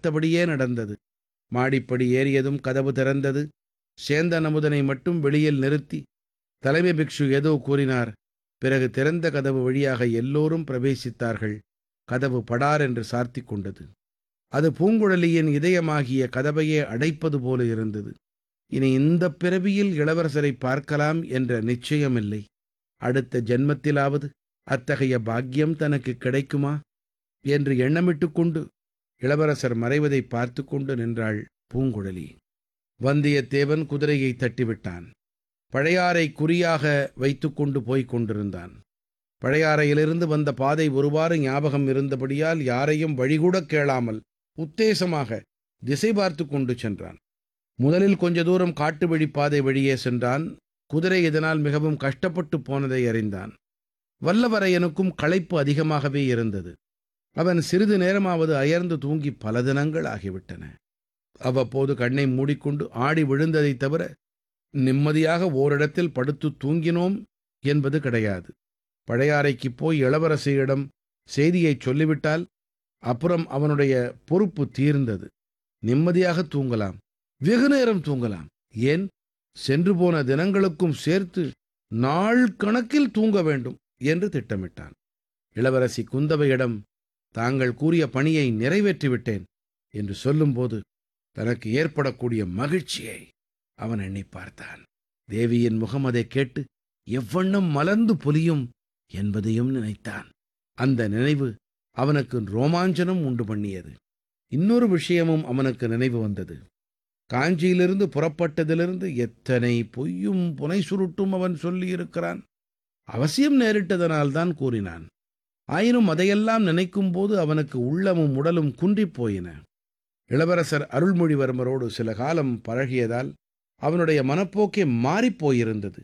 பார்த்தபடியே நடந்தது மாடிப்படி ஏறியதும் கதவு திறந்தது சேந்தன் அமுதனை மட்டும் வெளியில் நிறுத்தி தலைமை பிக்ஷு ஏதோ கூறினார் பிறகு திறந்த கதவு வழியாக எல்லோரும் பிரவேசித்தார்கள் கதவு படார் என்று சார்த்திக் கொண்டது அது பூங்குழலியின் இதயமாகிய கதவையே அடைப்பது போல இருந்தது இனி இந்த பிறவியில் இளவரசரை பார்க்கலாம் என்ற நிச்சயமில்லை அடுத்த ஜென்மத்திலாவது அத்தகைய பாக்கியம் தனக்கு கிடைக்குமா என்று எண்ணமிட்டுக் கொண்டு இளவரசர் மறைவதை பார்த்து கொண்டு நின்றாள் பூங்குழலி வந்தியத்தேவன் குதிரையை தட்டிவிட்டான் பழையாறை குறியாக வைத்துக்கொண்டு போய்க் கொண்டிருந்தான் பழையாறையிலிருந்து வந்த பாதை ஒருவாறு ஞாபகம் இருந்தபடியால் யாரையும் வழிகூடக் கேளாமல் உத்தேசமாக திசை பார்த்து கொண்டு சென்றான் முதலில் கொஞ்ச தூரம் காட்டு வழி பாதை வழியே சென்றான் குதிரை இதனால் மிகவும் கஷ்டப்பட்டு போனதை அறிந்தான் வல்லவரையனுக்கும் களைப்பு அதிகமாகவே இருந்தது அவன் சிறிது நேரமாவது அயர்ந்து தூங்கி பல தினங்கள் ஆகிவிட்டன அவ்வப்போது கண்ணை மூடிக்கொண்டு ஆடி விழுந்ததைத் தவிர நிம்மதியாக ஓரிடத்தில் படுத்து தூங்கினோம் என்பது கிடையாது பழையாறைக்குப் போய் இளவரசியிடம் செய்தியைச் சொல்லிவிட்டால் அப்புறம் அவனுடைய பொறுப்பு தீர்ந்தது நிம்மதியாக தூங்கலாம் வெகு நேரம் தூங்கலாம் ஏன் சென்று போன தினங்களுக்கும் சேர்த்து நாள் கணக்கில் தூங்க வேண்டும் என்று திட்டமிட்டான் இளவரசி குந்தவையிடம் தாங்கள் கூறிய பணியை நிறைவேற்றிவிட்டேன் என்று சொல்லும்போது தனக்கு ஏற்படக்கூடிய மகிழ்ச்சியை அவன் எண்ணி பார்த்தான் தேவியின் முகம் அதைக் கேட்டு எவ்வண்ணம் மலர்ந்து பொலியும் என்பதையும் நினைத்தான் அந்த நினைவு அவனுக்கு ரோமாஞ்சனம் உண்டு பண்ணியது இன்னொரு விஷயமும் அவனுக்கு நினைவு வந்தது காஞ்சியிலிருந்து புறப்பட்டதிலிருந்து எத்தனை பொய்யும் புனை சுருட்டும் அவன் சொல்லியிருக்கிறான் அவசியம் நேரிட்டதனால்தான் கூறினான் ஆயினும் அதையெல்லாம் நினைக்கும்போது அவனுக்கு உள்ளமும் உடலும் குன்றிப் போயின இளவரசர் அருள்மொழிவர்மரோடு சில காலம் பழகியதால் அவனுடைய மனப்போக்கே மாறிப்போயிருந்தது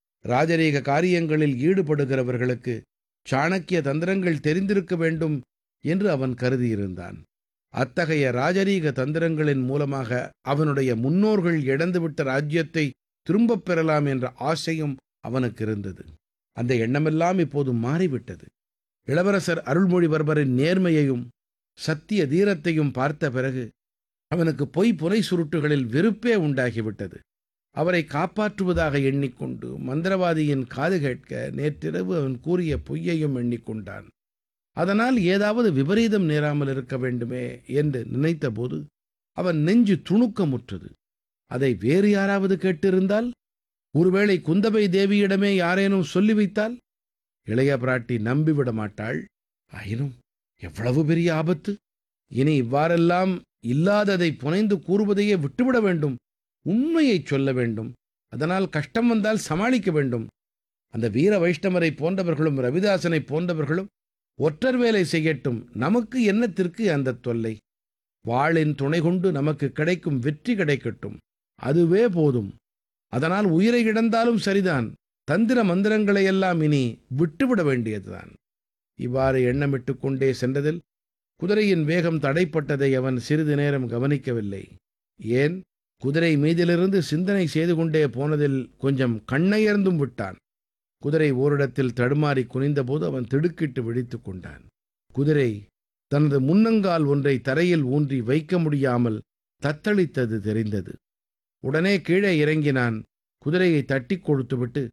ராஜரீக காரியங்களில் ஈடுபடுகிறவர்களுக்கு சாணக்கிய தந்திரங்கள் தெரிந்திருக்க வேண்டும் என்று அவன் கருதியிருந்தான் அத்தகைய ராஜரீக தந்திரங்களின் மூலமாக அவனுடைய முன்னோர்கள் இழந்துவிட்ட ராஜ்யத்தை திரும்பப் பெறலாம் என்ற ஆசையும் அவனுக்கு இருந்தது அந்த எண்ணமெல்லாம் இப்போது மாறிவிட்டது இளவரசர் அருள்மொழிவர்மரின் நேர்மையையும் சத்திய தீரத்தையும் பார்த்த பிறகு அவனுக்கு பொய் புனை சுருட்டுகளில் வெறுப்பே உண்டாகிவிட்டது அவரை காப்பாற்றுவதாக எண்ணிக்கொண்டு மந்திரவாதியின் காது கேட்க நேற்றிரவு அவன் கூறிய பொய்யையும் எண்ணிக்கொண்டான் அதனால் ஏதாவது விபரீதம் நேராமல் இருக்க வேண்டுமே என்று நினைத்தபோது அவன் நெஞ்சு துணுக்கமுற்றது அதை வேறு யாராவது கேட்டிருந்தால் ஒருவேளை குந்தவை தேவியிடமே யாரேனும் சொல்லி வைத்தால் இளைய பிராட்டி நம்பிவிட மாட்டாள் ஆயினும் எவ்வளவு பெரிய ஆபத்து இனி இவ்வாறெல்லாம் இல்லாததை புனைந்து கூறுவதையே விட்டுவிட வேண்டும் உண்மையைச் சொல்ல வேண்டும் அதனால் கஷ்டம் வந்தால் சமாளிக்க வேண்டும் அந்த வீர வைஷ்ணவரை போன்றவர்களும் ரவிதாசனை போன்றவர்களும் ஒற்றர் வேலை செய்யட்டும் நமக்கு என்னத்திற்கு அந்த தொல்லை வாளின் துணை கொண்டு நமக்கு கிடைக்கும் வெற்றி கிடைக்கட்டும் அதுவே போதும் அதனால் உயிரை இழந்தாலும் சரிதான் தந்திர மந்திரங்களை எல்லாம் இனி விட்டுவிட வேண்டியதுதான் இவ்வாறு எண்ணமிட்டு கொண்டே சென்றதில் குதிரையின் வேகம் தடைப்பட்டதை அவன் சிறிது நேரம் கவனிக்கவில்லை ஏன் குதிரை மீதிலிருந்து சிந்தனை செய்து கொண்டே போனதில் கொஞ்சம் கண்ணயர்ந்தும் விட்டான் குதிரை ஓரிடத்தில் தடுமாறி குனிந்தபோது அவன் திடுக்கிட்டு விழித்துக் கொண்டான் குதிரை தனது முன்னங்கால் ஒன்றை தரையில் ஊன்றி வைக்க முடியாமல் தத்தளித்தது தெரிந்தது உடனே கீழே இறங்கினான் குதிரையை தட்டி கொடுத்துவிட்டு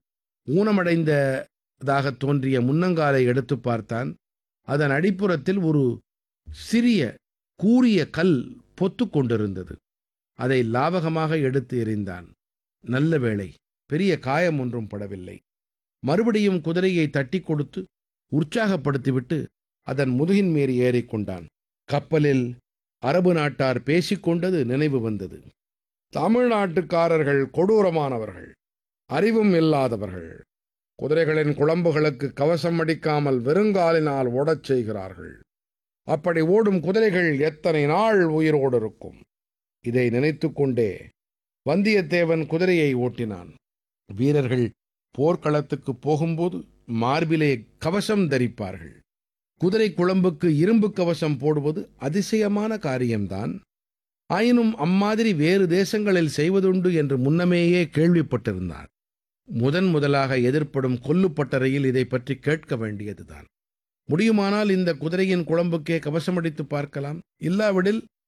ஊனமடைந்ததாக தோன்றிய முன்னங்காலை எடுத்து பார்த்தான் அதன் அடிப்புறத்தில் ஒரு சிறிய கூரிய கல் பொத்து கொண்டிருந்தது அதை லாவகமாக எடுத்து எறிந்தான் நல்ல வேளை பெரிய காயம் ஒன்றும் படவில்லை மறுபடியும் குதிரையை தட்டி கொடுத்து உற்சாகப்படுத்திவிட்டு அதன் முதுகின் மேறி ஏறிக்கொண்டான் கப்பலில் அரபு நாட்டார் பேசிக்கொண்டது நினைவு வந்தது தமிழ்நாட்டுக்காரர்கள் கொடூரமானவர்கள் அறிவும் இல்லாதவர்கள் குதிரைகளின் குழம்புகளுக்கு கவசம் அடிக்காமல் வெறுங்காலினால் ஓடச் செய்கிறார்கள் அப்படி ஓடும் குதிரைகள் எத்தனை நாள் உயிரோடு இருக்கும் இதை நினைத்துக்கொண்டே வந்தியத்தேவன் குதிரையை ஓட்டினான் வீரர்கள் போர்க்களத்துக்கு போகும்போது மார்பிலே கவசம் தரிப்பார்கள் குதிரை குழம்புக்கு இரும்பு கவசம் போடுவது அதிசயமான காரியம்தான் ஆயினும் அம்மாதிரி வேறு தேசங்களில் செய்வதுண்டு என்று முன்னமேயே கேள்விப்பட்டிருந்தான் முதன் முதலாக எதிர்ப்படும் கொல்லுப்பட்டறையில் இதை பற்றி கேட்க வேண்டியதுதான் முடியுமானால் இந்த குதிரையின் குழம்புக்கே கவசமடித்து பார்க்கலாம் இல்லாவிடில்